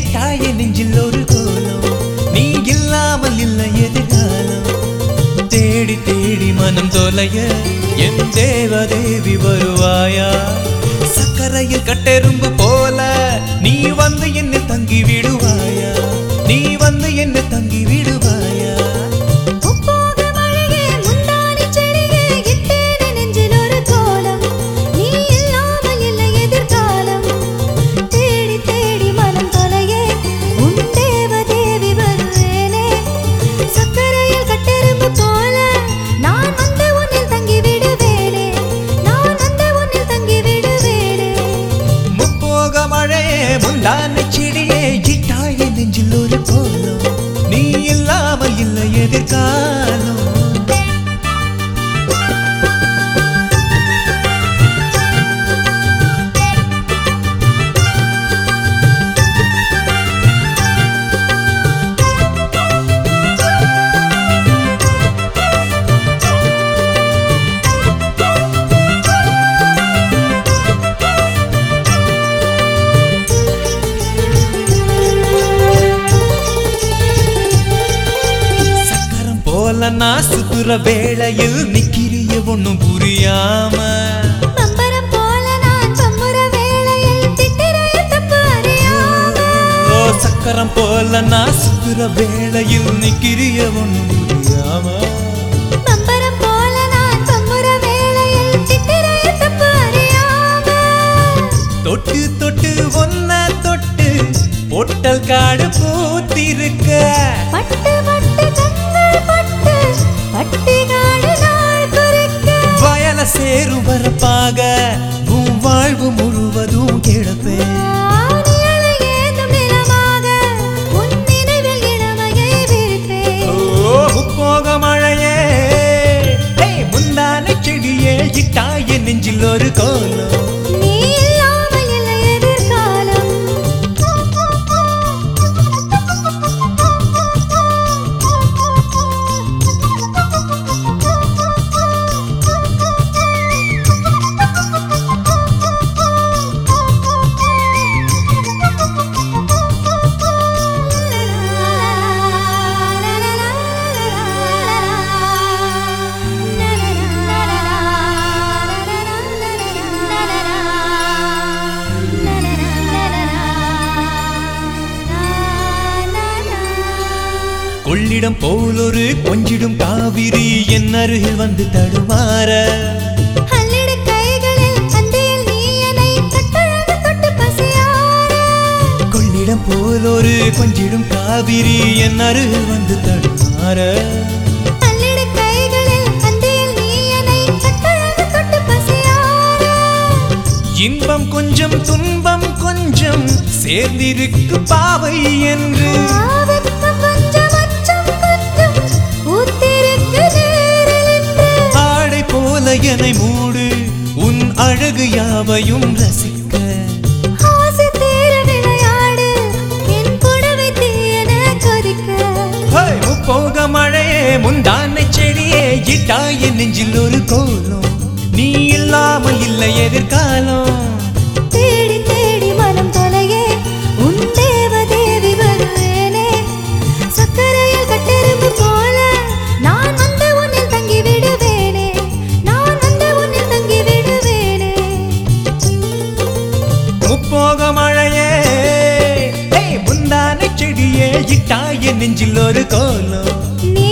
இட்டாய நெஞ்சில் ஒரு கோலம் நீ இல்லாமல் இல்லை எதிர்காலம் தேடி தேடி மனம் தொலைய என் தேவதேவி வருவாயா சக்கரையில் கட்டெரும்பு போல நீ வந்து என்ன தங்கி விடுவாயா நீ வந்து என்ன தங்கி விடுவாயா உப்போக மழையே முந்தானி செடியே இட்டேனே நெஞ்சில் ஒரு கோலம் நீ இல்லாமல் இல்லை எதிர்காலம் தேடி தேடி மனம் தொலையே உன் தேவதேவி வருவேனே சக்கரையில் கட்டெரும்பு போல நான் வந்து உன்னில் தங்கி விடுவேனே நான் வந்து உன்னில் தங்கி விடுவேனே முப்போக மழையே முந்தானை செடியே இட்டாய நெஞ்சில் ஒரு கோலம் நீ இல்லாமல் இல்லை எதிர்காலம் சக்கரம் போல நான் சுத்துற வேளையில் நிக்கிறிய ஒண்ணும் புரியாம பம்பரம் போல நான் பம்புற வேளையில் திட்டிரைய தப்பு அறியாம ஓ சக்கரம் போல நான் சுத்துற வேளையில் நிக்கிறிய ஒண்ணும் புரியாம பம்பரம் போல நான் பம்புற வேளையில் திட்டிரைய தப்பு அறியாம தொட்டு தொட்டு ஒன்ன தொட்டு பொட்டல் காடு பூத்திருக்க பட்டு பட்டு கண்கள் பட்டு பட்டிகாடு நாள் குறிக்க வயல சேரும் வரப்பாக உன் வாழ்வு முழுவதும் கிடப்பேன் ஆணியலை ஏந்தும் நிலமாக உன் நினைவில் இளமையை விரிப்பேன் ஓ போக மழையே ஏய், முந்தானை செடியே இட்டாய நெஞ்சில் ஒரு கோலம் நீ இல்லாமல் இல்லை எதிர்காலம் கொள்ளிடம் போல் ஒரு கொஞ்சிடும் காவிரி என் அருகில் வந்து தடுமாற அல்லிடு கைகளில் அந்தியில் நீ என்னை தொட்டழகு தொட்டு பசியார கொள்ளிடம் போல் ஒரு கொஞ்சிடும் காவிரி என் அருகில் வந்து தடுமாற அல்லிடு கைகளில் அந்தியில் நீ என்னை தொட்டழகு தொட்டு பசியார இன்பம் கொஞ்சம் துன்பம் கொஞ்சம் சேர்ந்திருக்கு பாவை என்று ஆவுக்கு கொஞ்சம் அச்சம் கொஞ்சம் பூத்திருக்கு நேரில் என்று ஆடை போல என்னை மூடு உன் அழகு யாவையும் ரசிக்க ஆசை தீர விளையாடு என் புடவை தீயன கொதிக்க ஹை, முப்போக மழையே முந்தானை செடியே இட்டாய நெஞ்சில் ஒரு கோலம் நீ இல்லாமல் இல்லை எதிர்காலம் தேடி தேடி மனம் தொலையே உன் தேவதேவி வருவேனே சக்கரையில் கட்டெரும்பு போல நான் வந்து உன்னில் தங்கி விடுவேனே நான் வந்து உன்னில் தங்கி விடுவேனே முப்போக மழையே ஏய், முந்தானை செடியே இட்டாய நெஞ்சில் ஒரு கோலம் நீ